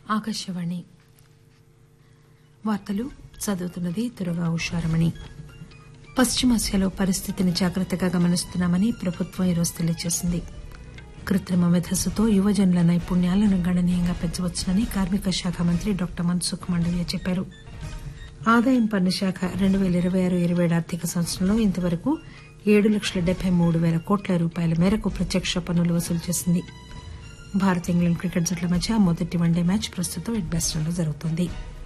ఆకాశవాణి వార్తలు చదువుతున్నది దుర్గా ఉషారమణి పశ్చిమాసియాలో పరిస్థితిని జాగ్రత్తగా గమనిస్తున్నామని ప్రభుత్వం ఈరోజు తెలియజేసింది కృత్రిమ మేధస్సుతో యువజనుల నైపుణ్యాలను గణనీయంగా పెంచవచ్చునని కార్మిక శాఖ మంత్రి డాక్టర్ మన్సుఖ్ మండవీయ చెప్పారు ఆదాయం పన్ను శాఖ రెండు పేల ఇరవై ఆరు ఇరవై ఏడు ఆర్థిక సంవత్సరంలో ఇంతవరకు ఏడు లక్షల డెబ్బై మూడు పేల కోట్ల రూపాయల మేరకు ప్రత్యక్ష పన్నులు వసూలు చేసింది భారత్ ఇంగ్లాండ్ క్రికెట్ జట్ల మధ్య మొదటి వన్డే మ్యాచ్ ప్రస్తుతం ఎడ్బాస్టన్లో జరుగుతోంది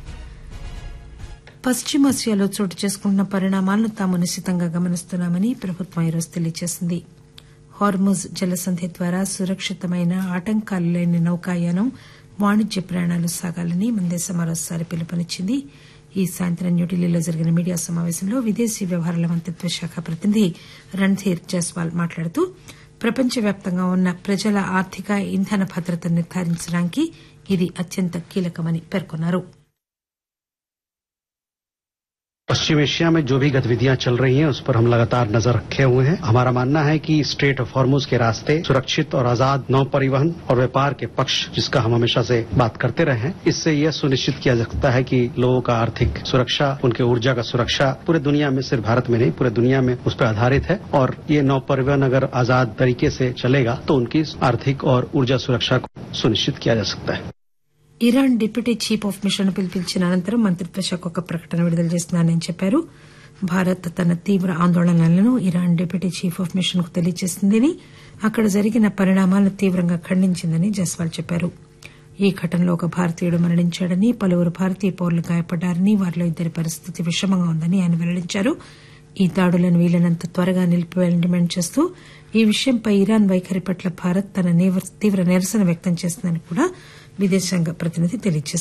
పశ్చిమాసియాలో చోటు చేసుకుంటున్న పరిణామాలను తాము నిశితంగా గమనిస్తున్నామని ప్రభుత్వం ఈరోజు తెలియజేసింది హార్ముజ్ జలసంధి ద్వారా సురక్షితమైన ఆటంకాలు లేని నౌకాయానం వాణిజ్య ప్రయాణాలు సాగాలని మన దేశం మరోసారి పిలుపునిచ్చింది ఈ సాయంత్రం న్యూఢిల్లీలో జరిగిన మీడియా సమాపేశంలో విదేశీ వ్యవహారాల మంత్రిత్వ శాఖ ప్రతినిధి రణ్ధీర్ జైస్వాల్ మాట్లాడుతూ ప్రపంచవ్యాప్తంగా ఉన్న ప్రజల ఆర్థిక ఇంధన భద్రతను నిర్దారించడానికి ఇది అత్యంత కీలకమని పేర్కొన్నారు पश्चिम एशिया में जो भी गतिविधियां चल रही हैं उस पर हम लगातार नजर रखे हुए हैं हमारा मानना है कि स्ट्रेट ऑफ हॉर्मोज के रास्ते सुरक्षित और आजाद नौ परिवहन और व्यापार के पक्ष जिसका हम हमेशा से बात करते रहे हैं इससे यह सुनिश्चित किया जा सकता है कि लोगों का आर्थिक सुरक्षा उनके ऊर्जा का सुरक्षा पूरे दुनिया में सिर्फ भारत में नहीं पूरे दुनिया में उस पर आधारित है और ये नौ परिवहन अगर आजाद तरीके से चलेगा तो उनकी आर्थिक और ऊर्जा सुरक्षा को सुनिश्चित किया जा सकता है Iran deputy chief of mission పిలిపించిన అనంతరం మంత్రిత్వ శాఖ ఒక ప్రకటన విడుదల చేసిందని ఆయన చెప్పారు భారత్ తన తీవ్ర ఆందోళనలను Iran deputy chief of mission కు తెలియజేసిందని అక్కడ జరిగిన పరిణామాలను తీవ్రంగా ఖండించిందని జైస్వాల్ చెప్పారు ఈ ఘటనలో ఒక భారతీయుడు మరణించాడని పలువురు భారతీయ పౌరులు గాయపడ్డారని వారిలో ఇద్దరి పరిస్థితి విషమంగా ఉందని ఆయన వెల్లడించారు ఈ దాడులను వీలైనంత త్వరగా నిలిపివేయాలని డిమాండ్ చేస్తూ ఈ విషయంపై ఇరాన్ వైఖరి పట్ల భారత్ తన తీవ్ర నిరసన వ్యక్తం చేసిందని కూడా విదేశాంగ ప్రతినిధి తెలియజేశారు